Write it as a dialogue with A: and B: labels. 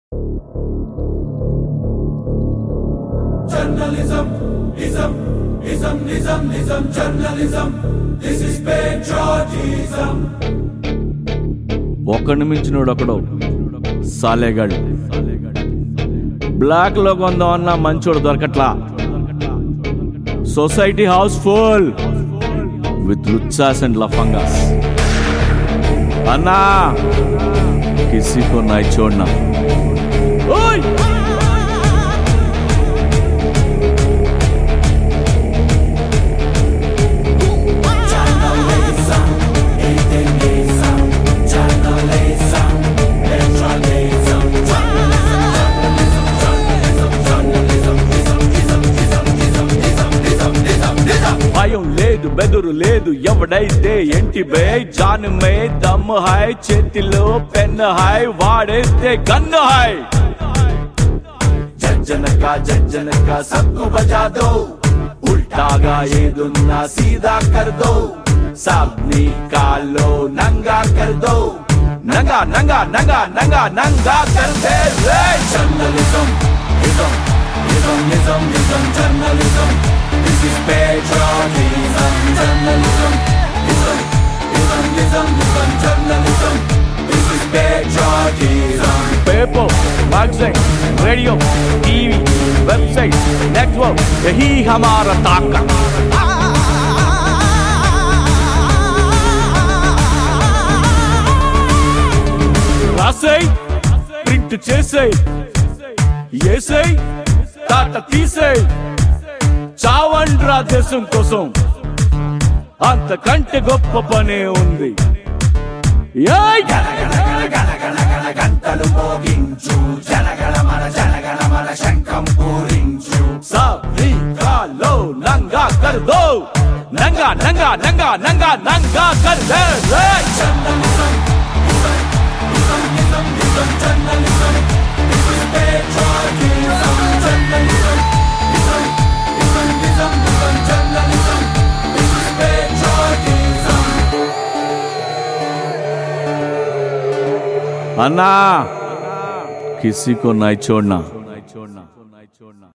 A: Journalism, ism, ism, ism, ism, journalism. This is patriotism.
B: ఒక్కడిని మించినోడు ఒకడు సాలేగాడు black లో కొందామన్నా మంచోడు దొరకట్లా సొసైటీ హౌస్ ఫుల్ విత్ లుచ్చాస్ అండ్ లఫంగాస్ అన్నా కిసి కో నాయ్ చూడనా ఓయ్
A: Journalism, atheism, journalism, patriotism, journalism, journalism, journalism, journalism, ism, ism, ism, ism, ism, ism, ism.
B: భయం లేదు బెదురు లేదు ఎవడైతే ఎంటి బే జాన్ మే దమ్ హాయ్ చేతిలో పెన్ హాయ్ వాడేస్తే గన్ను హాయ్ జజ్జనక జజ్జనక సబ్కు బజా దో ఉల్టాగా ఏదున్నా సీదా కర్ దో సబ్ని కాలో నంగా కర్ దో నంగా నంగా నంగా నంగా నంగా కర్ దే రే
A: Journalism, ism, ism, ism, ism, journalism. This is patriotism. Journalism, ism, ism, ism, ism, journalism. This is patriotism.
B: Paper magazine radio TV website network यही हमारा ताकत రాసేయ్ ప్రింట్ చేసేయ్ ఏసేయ్ తాట తీసేయ్ చావండ్రా దేశం కోసం అంతకంటే గొప్ప పనే ఉంది ఏయ్!
A: గంటలు మోగించు జనగణ మన జనగణ మన శంఖం పూరించు
B: సभी కాలో నంగా కర్ దో నంగా నంగా నంగా నంగా నంగా కర్ దే రే
A: Journalism, ism, ism, ism, ism, journalism. This is patriotism. Journalism, ism, ism, ism, ism, journalism. This is patriotism.
B: अन्ना किसी को नहीं छोड़ना